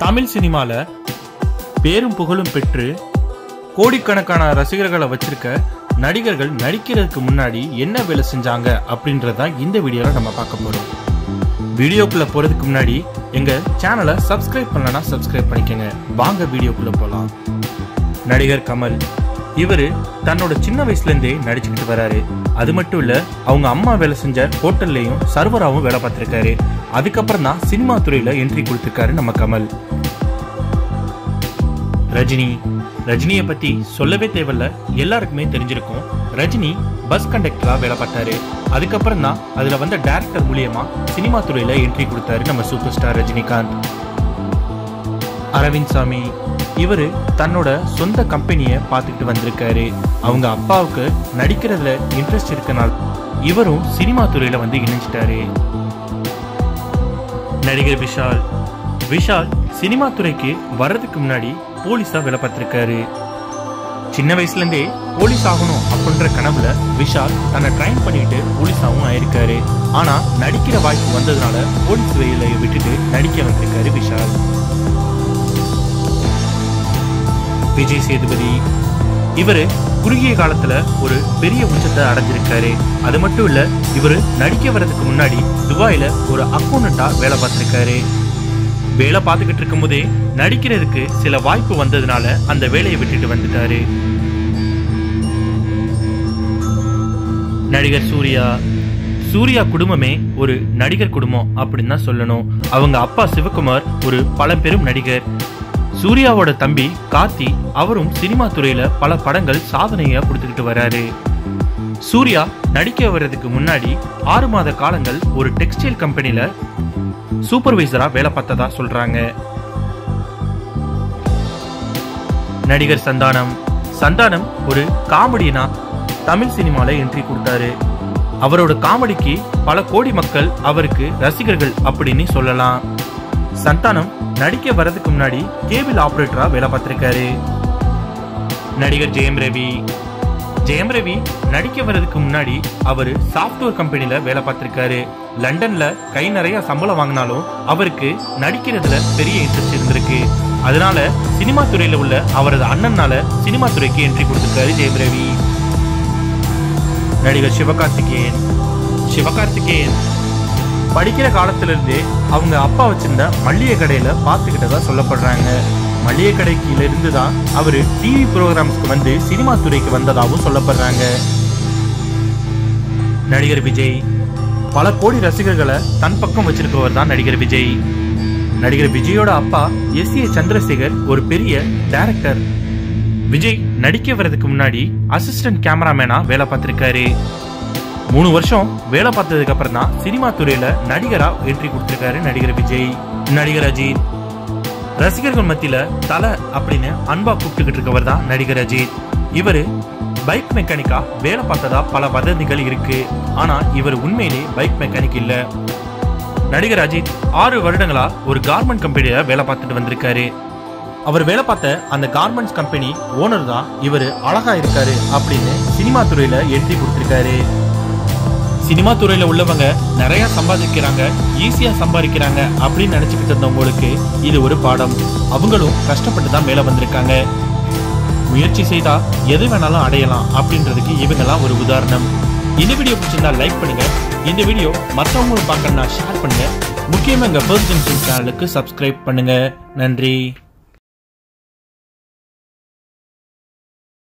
தமிழ் சினிமால பேரும் புகழும் பெற்று கோடிக்கணக்கான ரசிகர்களை வச்சிருக்க நடிகர்கள் நடிக்கிறதுக்கு முன்னாடி என்ன வேலை செஞ்சாங்க அப்படின்றத இந்த வீடியோல நம்ம பார்க்க போறோம் வீடியோக்குள்ள போறதுக்கு முன்னாடி எங்க சேனலை சப்ஸ்கிரைப் பண்ணலனா சப்ஸ்கிரைப் பண்ணிக்கங்க வாங்க வீடியோக்குள்ள போலாம் நடிகர் கமல் இவரு தன்னோட சின்ன வயசுல இருந்தே நடிச்சுக்கிட்டு வராரு அது மட்டும் இல்ல அவங்க அம்மா வேலை செஞ்ச ஹோட்டல்லையும் சர்வராகவும் வேலை பார்த்திருக்காரு அதுக்கப்புறம் தான் சினிமா துறையில என்ட்ரி கொடுத்திருக்காரு நம்ம கமல் ரஜினி ரஜினியை பத்தி சொல்லவே தேவையில்ல எல்லாருக்குமே தெரிஞ்சிருக்கும் ரஜினி பஸ் கண்டக்டரா வேலை பார்த்தாரு அதுக்கப்புறம் தான் அதுல வந்த டைரக்டர் மூலியமா சினிமா துறையில என்ட்ரி கொடுத்தாரு நம்ம சூப்பர் ஸ்டார் ரஜினிகாந்த் அரவிந்த் சாமி இவரு தன்னோட சொந்த கம்பெனியை பார்த்துக்கிட்டு வந்திருக்காரு அவங்க அப்பாவுக்கு நடிக்கிறதுல இன்ட்ரெஸ்ட் இருக்கனால இவரும் சினிமா துறையில வந்து இணைஞ்சிட்டாரு நடிகர் விஷால் விஷால் சினிமா துறைக்கு வர்றதுக்கு முன்னாடி போலீஸா வேலை பார்த்திருக்காரு சின்ன வயசுல இருந்தே போலீஸ் ஆகணும் அப்படின்ற கனவுல விஷால் தன்னை ட்ரைன் பண்ணிட்டு போலீஸாவும் ஆயிருக்காரு ஆனா நடிக்கிற வாய்ப்பு வந்ததுனால போலீஸ் வேலையை விட்டுட்டு நடிக்க வந்திருக்காரு விஷால் விஜய் சேதுபதி இவரு குறுகிய காலத்துல ஒரு பெரிய உச்சத்தை அடைஞ்சிருக்காரு அது மட்டும் இல்ல இவரு நடிக்க வர்றதுக்கு முன்னாடி துபாயில ஒரு அக்கௌண்டண்டா வேலை பார்த்திருக்காரு வேலை பார்த்துக்கிட்டு இருக்கும் போதே நடிக்கிறதுக்கு சில வாய்ப்பு வந்ததுனால அந்த வேலையை விட்டுட்டு வந்துட்டாரு நடிகர் சூர்யா சூர்யா குடும்பமே ஒரு நடிகர் குடும்பம் அப்படின்னு தான் சொல்லணும் அவங்க அப்பா சிவகுமார் ஒரு பழம்பெரும் நடிகர் சூர்யாவோட தம்பி கார்த்தி அவரும் சினிமா துறையில பல படங்கள் சாதனையா கொடுத்துக்கிட்டு வராரு சூர்யா நடிக்க வர்றதுக்கு முன்னாடி ஆறு மாத காலங்கள் ஒரு டெக்ஸ்டைல் கம்பெனில சூப்பர்வைசரா வேலை பார்த்ததா சொல்றாங்க நடிகர் சந்தானம் சந்தானம் ஒரு காமெடினா தமிழ் சினிமால என்ட்ரி கொடுத்தாரு அவரோட காமெடிக்கு பல கோடி மக்கள் அவருக்கு ரசிகர்கள் அப்படின்னு சொல்லலாம் சந்தானம் நடிக்க வர்றதுக்கு முன்னாடி கேபிள் ஆபரேட்டரா வேலை பார்த்திருக்காரு நடிகர் ஜெயம் ரவி ஜெயம் ரவி நடிக்க வர்றதுக்கு முன்னாடி அவரு சாஃப்ட்வேர் கம்பெனில வேலை பார்த்திருக்காரு லண்டன்ல கை நிறைய சம்பளம் வாங்கினாலும் அவருக்கு நடிக்கிறதுல பெரிய இன்ட்ரெஸ்ட் இருந்திருக்கு அதனால சினிமா துறையில உள்ள அவரது அண்ணனால சினிமா துறைக்கு என்ட்ரி கொடுத்திருக்காரு ஜெயம் ரவி நடிகர் சிவகார்த்திகேயன் சிவகார்த்திகேயன் படிக்கிற காலத்துல இருந்தே அவங்க அப்பா வச்சிருந்த மல்லிகை கடையில பார்த்துக்கிட்டதா சொல்லப்படுறாங்க மளிகை கடைக்குல இருந்து தான் அவரு டிவி ப்ரோக்ராம்ஸ்க்கு வந்து சினிமா துறைக்கு வந்ததாகவும் சொல்லப்படுறாங்க நடிகர் விஜய் பல கோடி ரசிகர்களை தன் பக்கம் வச்சிருக்கவர் தான் நடிகர் விஜய் நடிகர் விஜயோட அப்பா எஸ் ஏ சந்திரசேகர் ஒரு பெரிய டைரக்டர் விஜய் நடிக்க வர்றதுக்கு முன்னாடி அசிஸ்டன்ட் கேமராமேனா வேலை பார்த்திருக்காரு மூணு வருஷம் வேலை பார்த்ததுக்கு அப்புறம் தான் சினிமா துறையில நடிகரா என்ட்ரி கொடுத்திருக்காரு நடிகர் விஜய் நடிகர் அஜித் ரசிகர்கள் மத்தியில தலை அப்படின்னு அன்பா கூப்பிட்டுக்கிட்டு இருக்கவர் தான் நடிகர் அஜித் இவரு பைக் மெக்கானிக்கா வேலை பார்த்ததா பல வதந்திகள் இருக்கு ஆனா இவர் உண்மையிலே பைக் மெக்கானிக் இல்ல நடிகர் அஜித் ஆறு வருடங்களா ஒரு கார்மெண்ட் கம்பெனியில வேலை பார்த்துட்டு வந்திருக்காரு அவர் வேலை பார்த்த அந்த கார்மெண்ட்ஸ் கம்பெனி ஓனர் தான் இவர் அழகா இருக்காரு அப்படின்னு சினிமா துறையில என்ட்ரி கொடுத்திருக்காரு சினிமா துறையில உள்ளவங்க நிறைய சம்பாதிக்கிறாங்க ஈஸியா சம்பாதிக்கிறாங்க அப்படின்னு நினைச்சுக்கிட்டு இருந்தவங்களுக்கு இது ஒரு பாடம் அவங்களும் கஷ்டப்பட்டு தான் மேல வந்திருக்காங்க முயற்சி செய்தா எது வேணாலும் அடையலாம் அப்படின்றதுக்கு இவங்கெல்லாம் ஒரு உதாரணம் இந்த வீடியோ பிடிச்சிருந்தா லைக் பண்ணுங்க இந்த வீடியோ மற்றவங்களும் பார்க்கணும்னா ஷேர் பண்ணுங்க முக்கியமா எங்க ஃபர்ஸ்ட் ஜங்ஷன் சேனலுக்கு சப்ஸ்கிரைப் பண்ணுங்க நன்றி